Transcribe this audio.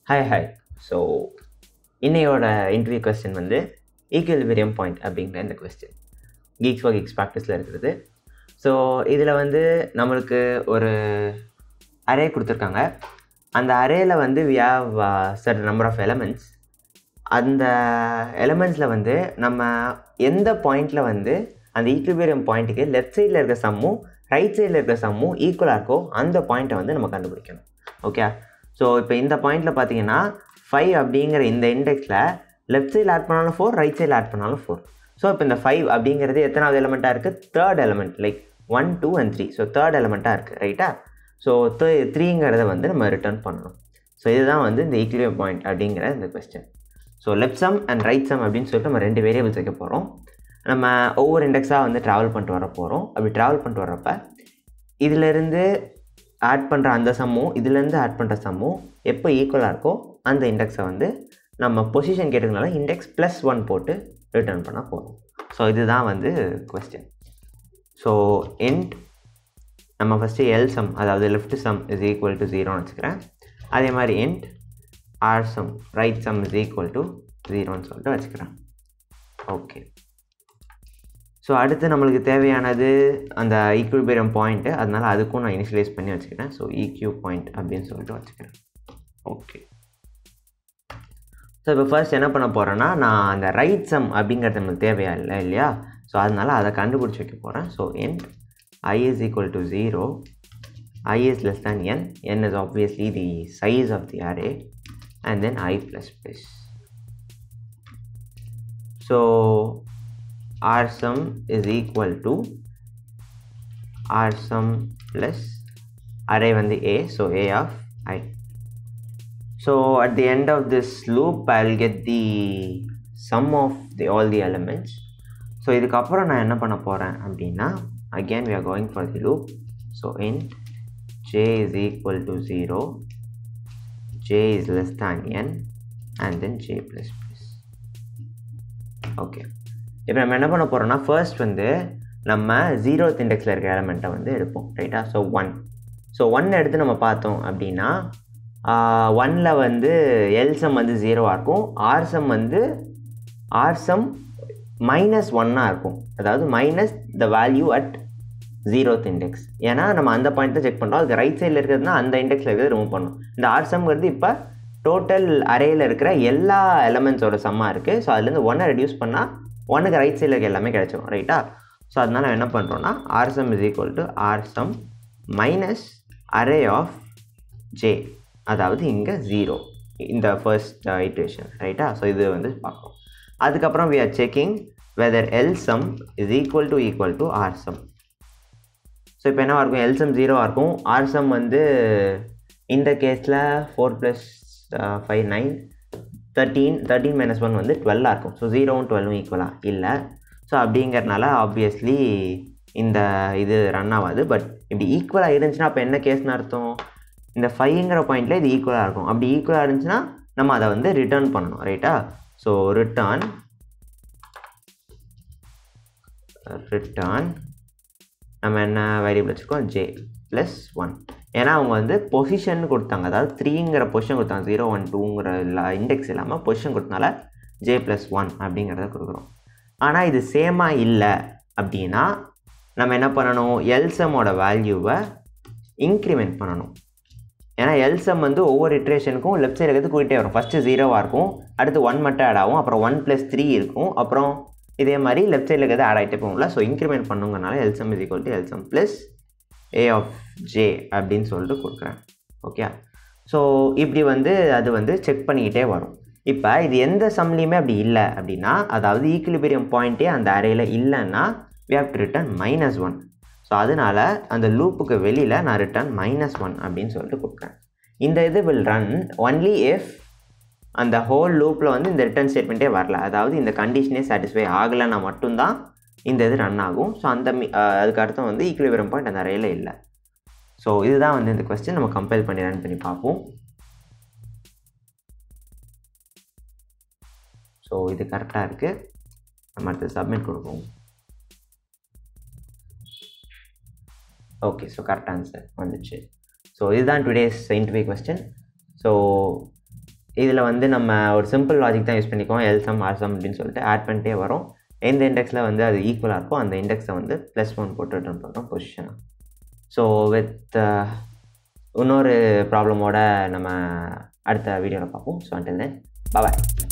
hi hi so இன்னையோட interview question வந்து equilibrium point அப்படிங்கிற இந்த கொஸ்டின் கீக்ஸ் ஃபார் கீக்ஸ் ப்ராக்டிஸில் இருக்கிறது ஸோ இதில் வந்து நம்மளுக்கு ஒரு அரே கொடுத்துருக்காங்க அந்த அரேயில் வந்து we have sir number of elements அந்த எலமெண்ட்ஸில் வந்து நம்ம எந்த பாயிண்டில் வந்து அந்த ஈக்குவலிபிரியம் பாயிண்ட்டுக்கு லெஃப்ட் சைடில் இருக்க சம்மும் ரைட் சைடில் இருக்க சம்மும் ஈக்குவலாக இருக்கோ அந்த பாயிண்ட்டை வந்து நம்ம கண்டுபிடிக்கணும் ஓகே ஸோ இப்போ இந்த பாயிண்டில் பார்த்தீங்கன்னா ஃபைவ் அப்படிங்கிற இந்த இண்டெக்ஸில் லெஃப்ட் சைடில் ஆட் பண்ணாலும் ஃபோர் ரைட் சைடில் ஆட் பண்ணாலும் ஃபோர் ஸோ இப்போ இந்த ஃபைவ் அப்படிங்கிறது எத்தனாவது எலமெண்ட்டாக இருக்குது third element like one two and three so third எலமெண்ட்டாக இருக்குது ரைட்டா ஸோ த்ரீ த்ரீங்கிறத வந்து நம்ம ரிட்டர்ன் பண்ணணும் ஸோ இதுதான் வந்து இந்த ஈக்குவலியம் பாயிண்ட் அப்படிங்கிற இந்த question so left sum and right sum அப்படின்னு சொல்லிட்டு நம்ம ரெண்டு வேரியபிள்ஸ் வைக்க போகிறோம் நம்ம ஒவ்வொரு இண்டெக்ஸாக வந்து ட்ராவல் பண்ணிட்டு வர போகிறோம் அப்படி ட்ராவல் பண்ணிட்டு வர்றப்ப இதிலேருந்து ஆட் பண்ணுற அந்த சம்மும் இதுலேருந்து ஆட் பண்ணுற சம்மும் எப்போ ஈக்குவலாக இருக்கோ அந்த இண்டெக்ஸை வந்து நம்ம பொசிஷன் கேட்டதுனால இண்டெக்ஸ் ப்ளஸ் ஒன் போட்டு ரிட்டர்ன் பண்ண போகிறோம் ஸோ இதுதான் வந்து கொஸ்டின் ஸோ எண்ட் நம்ம ஃபஸ்ட்டு எல் சம் அதாவது left sum is equal to ஜீரோன்னு வச்சுக்கிறேன் அதே மாதிரி and R sum right sum is equal to ஜீரோன்னு சொல்லிட்டு வச்சுக்கிறேன் ஓகே ஸோ அடுத்து நம்மளுக்கு தேவையானது அந்த ஈக்குவிபிரியம் பாயிண்ட்டு அதனால் அதுக்கும் நான் இனிஷியலைஸ் பண்ணி வச்சுக்கிறேன் ஸோ ஈக்யூ பாயிண்ட் அப்படின்னு சொல்லிட்டு வச்சுக்கிறேன் ஓகே ஸோ இப்போ ஃபர்ஸ்ட் என்ன பண்ண போகிறேன்னா நான் அந்த ரைட் சம் அப்படிங்கிறது நம்மளுக்கு தேவையா இல்லை இல்லையா ஸோ அதனால் அதை கண்டுபிடிச்சி வைக்க போகிறேன் so N I is equal to zero I is less than N N is obviously the size of the array and then i plus plus so r sum is equal to r sum plus array வந்து a so a of i so at the end of this loop i'll get the sum of the all the elements so இதுக்கப்புறம் நான் என்ன பண்ண போகிறேன் அப்படின்னா again we are going for the loop so int j is equal to 0 j is less than n and then j plus plus okay இப்போ நம்ம என்ன பண்ண போகிறோம்னா ஃபர்ஸ்ட் வந்து நம்ம ஜீரோத் இண்டெக்ஸில் இருக்க எலமெண்ட்டை வந்து எடுப்போம் ரைட்டா ஸோ ஒன் ஸோ ஒன் எடுத்து நம்ம பார்த்தோம் அப்படின்னா ஒனில் வந்து எல்சம் வந்து ஜீரோவாக இருக்கும் ஆர்சம் வந்து ஆர்சம் மைனஸ் ஒன்னாக இருக்கும் அதாவது minus the value at zeroth index ஏன்னா நம்ம அந்த பாயிண்ட் தான் செக் பண்ணுறோம் அதுக்கு ரைட் சைடில் இருக்கிறதுனா அந்த இண்டெக்ஸில் இருக்கிறது ரிமூவ் பண்ணணும் இந்த ஆர்சம்ங்கிறது இப்போ டோட்டல் அரேயில் இருக்கிற எல்லா எலமெண்ட்ஸோட சம்மாக இருக்குது ஸோ அதுலேருந்து ஒன்னை ரெடியூஸ் பண்ணால் ஒன்றுக்கு ரைட் சைடில் இருக்க எல்லாமே கிடைச்சிடும் ரைட்டா ஸோ அதனால் என்ன பண்ணுறோன்னா R sum is equal to R sum minus array of J அதாவது இங்கே ஜீரோ இந்த ஃபர்ஸ்ட் இட்ரேஷன் ரைட்டா ஸோ இது வந்து பார்க்குறோம் அதுக்கப்புறம் we are checking whether L sum is equal to equal to R sum so இப்போ என்னவாக இருக்கும் எல்சம் ஜீரோவாக இருக்கும் ஆர்சம் வந்து இந்த கேஸில் four plus five nine thirteen thirteen minus one வந்து டுவெல்லாக இருக்கும் ஸோ ஜீரோவும் டுவெல்லும் ஈக்குவலாக இல்லை ஸோ அப்படிங்கிறனால ஆப்வியஸ்லி இந்த இது ரன் ஆகாது பட் இப்படி ஈக்குவலாக இருந்துச்சுன்னா அப்போ என்ன கேஸ்னு அர்த்தம் இந்த ஃபைவ்ங்கிற பாயிண்டில் இது ஈக்குவலாக இருக்கும் அப்படி ஈக்குவலாக இருந்துச்சுன்னா நம்ம அதை வந்து ரிட்டர்ன் பண்ணணும் ரைட்டா ஸோ ரிட்டர்ன் ரிட்டர்ன் நம்ம என்ன வேரியபிள் வச்சுருக்கோம் ஜே ப்ளஸ் ஒன் ஏன்னா அவங்க வந்து பொசிஷன் கொடுத்தாங்க அதாவது த்ரீங்கிற பொசிஷன் கொடுத்தாங்க ஜீரோ ஒன் டூங்கிற இல்லை இண்டெக்ஸ் இல்லாமல் பொசிஷன் கொடுத்தனால ஜே ப்ளஸ் ஒன் அப்படிங்கிறத கொடுக்குறோம் ஆனால் இது சேமாக இல்லை அப்படின்னா நம்ம என்ன பண்ணணும் எல்சமோட வேல்யூவை இன்க்ரிமெண்ட் பண்ணணும் ஏன்னா எல்சம் வந்து ஒவ்வொரு இட்ரேஷனுக்கும் லெஃப்ட் சைடு இருக்கிறது கூட்டிகிட்டே வரும் ஃபஸ்ட்டு ஜீரோவாக இருக்கும் அடுத்து ஒன் மட்டும் ஆட் ஆகும் அப்புறம் ஒன் ப்ளஸ் த்ரீ இருக்கும் அப்புறம் இதே மாதிரி லெஃப்ட் சைடில் இருக்கிறது ஆட் ஆகிட்டே போகும்ல ஸோ இன்க்ரிமெண்ட் பண்ணுங்கனால L sum is equal to L sum plus A of J அப்படின்னு சொல்லிட்டு கொடுக்குறேன் ஓகே ஸோ இப்படி வந்து அது வந்து செக் பண்ணிக்கிட்டே வரும் இப்போ இது எந்த சம்லேயுமே அப்படி இல்லை அப்படின்னா அதாவது ஈக்குலிபிரியம் பாயிண்ட்டே அந்த அரேயில் இல்லைன்னா we have to return minus one so அதனால் அந்த லூப்புக்கு வெளியில் நான் ரிட்டர்ன் மைனஸ் ஒன் அப்படின்னு சொல்லிட்டு கொடுக்குறேன் இந்த இது வில் ரன் ஒன்லி இஃப் அந்த ஹோல் லூப்பில் வந்து இந்த ரிட்டர்ன் ஸ்டேட்மெண்ட்டே வரல அதாவது இந்த கண்டிஷனே சாட்டிஸ்ஃபை ஆகலைன்னா மட்டும்தான் இந்த இது ரன் ஆகும் ஸோ அந்த அதுக்கு அர்த்தம் வந்து ஈக்குவலிபிரம் பாயிண்ட் அந்த அறையில் இல்லை ஸோ இதுதான் வந்து இந்த கொஸ்டின் நம்ம கம்பைல் பண்ணி ரன் பண்ணி பார்ப்போம் ஸோ இது கரெக்டாக இருக்குது நம்ம அடுத்து சப்மிட் கொடுப்போம் ஓகே ஸோ கரெக்ட் ஆன்சர் வந்துச்சு ஸோ இதுதான் டுடேஸ் இன்டர்வியூ கொஸ்டின் ஸோ இதில் வந்து நம்ம ஒரு சிம்பிள் லாஜிக் தான் யூஸ் பண்ணிக்கோம் எல்சம் ஆர்சம் அப்படின்னு சொல்லிட்டு ஆட் பண்ணிட்டே வரோம் எந்த இண்டெக்ஸில் வந்து அது ஈக்குவலாக இருக்கோ அந்த இண்டெக்ஸை வந்து ப்ளஸ் ஒன் போட்டு ரிட்டர்ன் பண்ணுறோம் பொசிஷனாக ஸோ வித் இன்னொரு ப்ராப்ளமோட நம்ம அடுத்த வீடியோவில் பார்ப்போம் ஸோ அண்டில் தென் பாய்